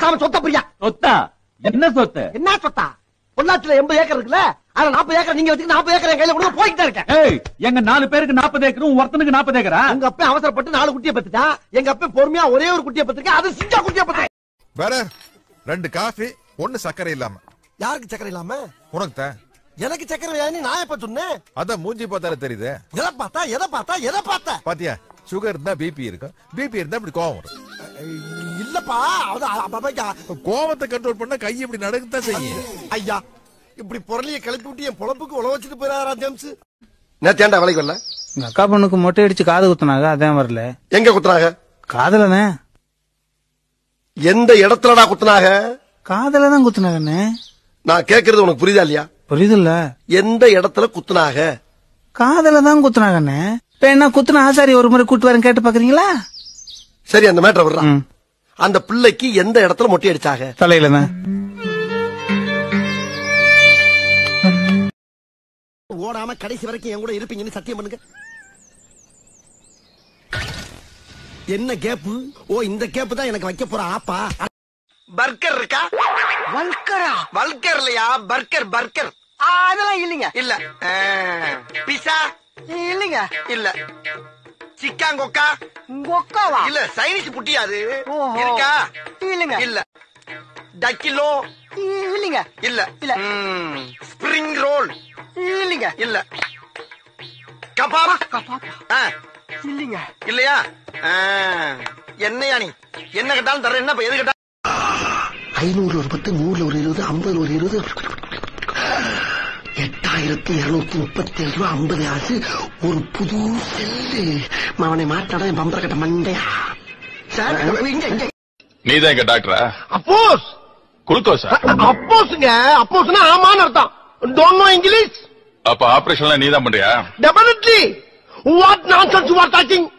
அவன் சொத்த பிரியா சொத்தா என்ன சொத்து என்ன சொத்தா பொள்ளாச்சில எண்பது ஏக்கர் இருக்குல்ல அதுல நாற்பது ஏக்கர் நீங்க வச்சுக்க நாற்பது ஏக்கர் என் கையில கொடுத்து போய்கிட்டே இருக்கேன் ஏய் எங்க நாலு பேருக்கு நாற்பது ஏக்கரும் ஒருத்தனுக்கு நாற்பது ஏக்கரா உங்க அப்பா அவசரப்பட்டு நாலு குட்டியை பத்துட்டான் எங்க அப்பா பொறுமையா ஒரே ஒரு குட்டியை பத்திருக்கேன் அது சிஞ்சா குட்டியை பத்து வேற ரெண்டு காஃபி ஒண்ணு சக்கரை இல்லாம யாருக்கு சக்கரை இல்லாம உனக்கு தான் எனக்கு சக்கரை வேணும் நான் எப்ப சொன்னேன் அதான் மூஞ்சி பார்த்தாலே தெரியுது எதை பார்த்தா எதை பார்த்தா எதை பார்த்தா பாத்தியா சுகர் இருந்தா பிபி இருக்கும் பிபி இருந்தா இப்படி கோவம் வரும் இல்லப்பா அது அ- அப்ப ஐயா, கோவத்தை கண்ட்ரோல் பண்ணா கை இப்படி நடக்கத்தான் செய்யும் ஐயா இப்படி பொருளிய கிளப்பி விட்டு என் பொழப்புக்கு உழ வச்சுட்டு போயிடாரா ஜேம்ஸ் நேத்தேண்டா வேலைக்கு வரல எங்க அக்கா பொண்ணுக்கு மொட்டை அடிச்சு காது குத்துனாங்க அதான் வரல எங்க குத்துனாங்க காதுல தான் எந்த இடத்துலடா குத்துனாங்க காதுல தான் குத்துனாங்கண்ணே நான் கேக்குறது உனக்கு புரியுதா இல்லையா புரியுதுல்ல எந்த இடத்துல குத்துனாங்க காதுல தான் குத்துனாங்கண்ணே இப்ப என்ன குத்துன ஆசாரி ஒரு முறை கூட்டு வரேன் கேட்டு பாக்குறீங்களா சரி அந்த மேட்டரை விடுறான் ம். அந்த பிள்ளைக்கு எந்த இடத்துல மொட்டை அடிச்சாங்க தலையில தான் ஓடாம கடைசி வரைக்கும் என் கூட இருப்பீங்கன்னு சத்தியம் பண்ணுங்க என்ன கேப்பு ஓ இந்த கேப்பு தான் எனக்கு வைக்க போற ஆப்பா பர்கர் இருக்கா வல்கரா வல்கர் இல்லையா பர்கர் பர்கர் அதெல்லாம் இல்லைங்க இல்ல பிசா இல்லைங்க இல்ல சிக்கான் கொக்கா கொக்காவா இல்ல சைனீஸ் புட்டியா அது இருக்கா இல்லங்க இல்ல டக்கிலோ இல்லைங்க இல்ல இல்ல ஸ்பிரிங் ரோல் இல்லைங்க இல்ல கபாப் கபாப் இல்லைங்க இல்லையா ஆ, என்னையா நீ என்ன கேட்டாலும் தர என்ன எது கேட்டா ஐநூறு ஒரு பத்து நூறுல ஒரு இருபது ஐம்பது ஒரு இருபது எட்டாயிரத்தி இருநூத்தி முப்பத்தி ஏழு ரூபா ஐம்பது ஆச்சு ஒரு புது செல்லு அவனை மாட்டாட என் பம்பர கட்ட மண்டையா சார் இங்க இங்க நீதான் எங்க டாக்டரா அப்போஸ் குளுக்கோஸா அப்போஸ்ங்க அப்போஸ்னா ஆமான்னு அர்த்தம் டோன்ட் நோ இங்கிலீஷ் அப்ப ஆபரேஷன்லாம் நீதான் பண்றியா definitely what nonsense you are docking